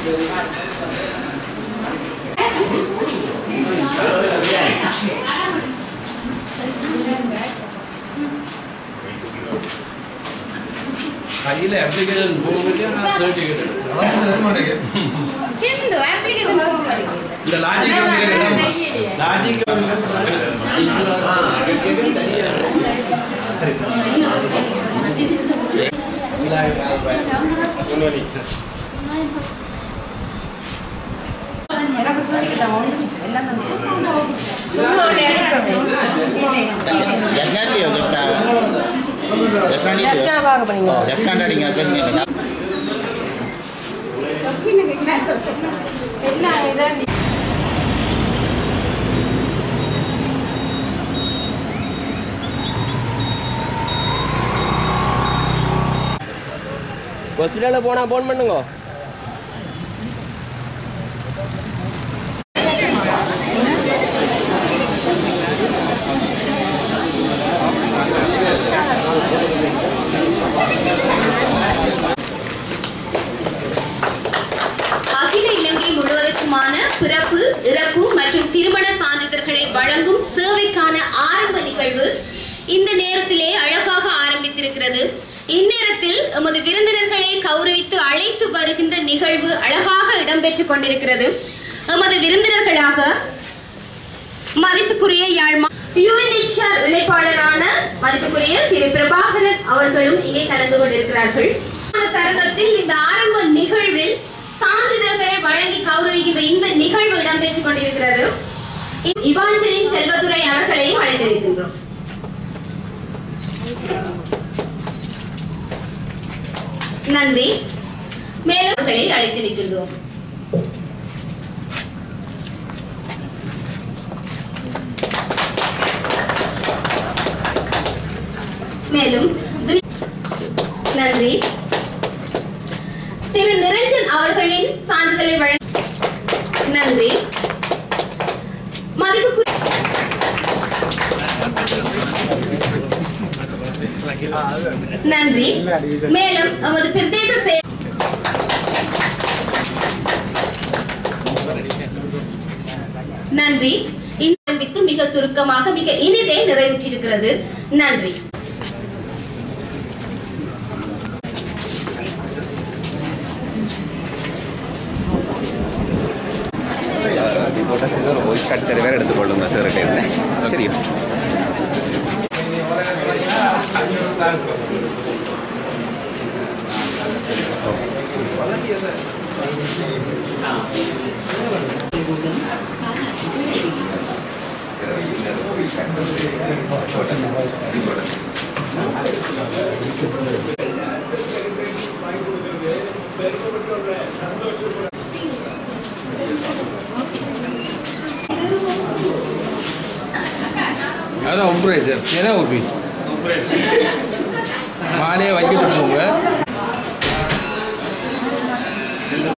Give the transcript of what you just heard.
கையில் அப்ளிகேஷன் போகும்போது சர்டிஃபிகேட் சிந்து அப்ளிகேஷன் போக மாட்டேங்குது இந்த லாஜிக் லாஜிக் ஜக்னாலியோ ஜக்னா ஜக்னாலியோ ஓ ஜக்னாண்டா நீங்க சொன்னீங்க ஹாஸ்பிட்டலில் போனால் ஃபோன் பண்ணுங்க அகில இலங்கை முழுவதற்குமான பிறப்பு இறப்பு மற்றும் திருமண சான்றிதழ்களை வழங்கும் சேவைக்கான ஆரம்ப நிகழ்வு இந்த நேரத்திலே அழகாக ஆரம்பித்திருக்கிறது இந்நேரத்தில் எமது விருந்தினர்களை கௌரவித்து அழைத்து வருகின்ற நிகழ்வு அழகாக இடம்பெற்றுக் கொண்டிருக்கிறது எமது விருந்தினர்களாக மதிப்புக்குரிய யாழ்மா யுஎன்ஹெச்ஆர் இணைப்பாளரான மதிப்புக்குரிய திரு பிரபாகரன் அவர்களும் இங்கே கலந்து கொண்டிருக்கிறார்கள் இந்த தருணத்தில் இந்த ஆரம்ப நிகழ்வில் சான்றிதழ்களை வழங்கி கௌரவிக்கின்ற இந்த நிகழ்வு இடம்பெற்றுக் கொண்டிருக்கிறது இவாஞ்சலின் செல்வதுரை அவர்களையும் அழைத்திருக்கின்றோம் நன்றி மேலும் அவர்களை அழைத்திருக்கின்றோம் மேலும் து- நன்றி திரு நிரஞ்சன் அவர்களின் சான்றிதழை வழங்க நன்றி மதிப்புக்கு நன்றி மேலும் நமது பிரதேச செயல் நன்றி இந்த ஆரம்பித்து மிக சுருக்கமாக மிக இனிதே நிறைவேற்றிருக்கிறது நன்றி வாய்ஸ் கட் தர வேற எடுத்துக்கொள்ளுங்க சார் டைம்ல சரியா அதான் ஆப்ரேட்டர் ஏன்னா ஓபி மாலையை வச்சுட்டு போங்க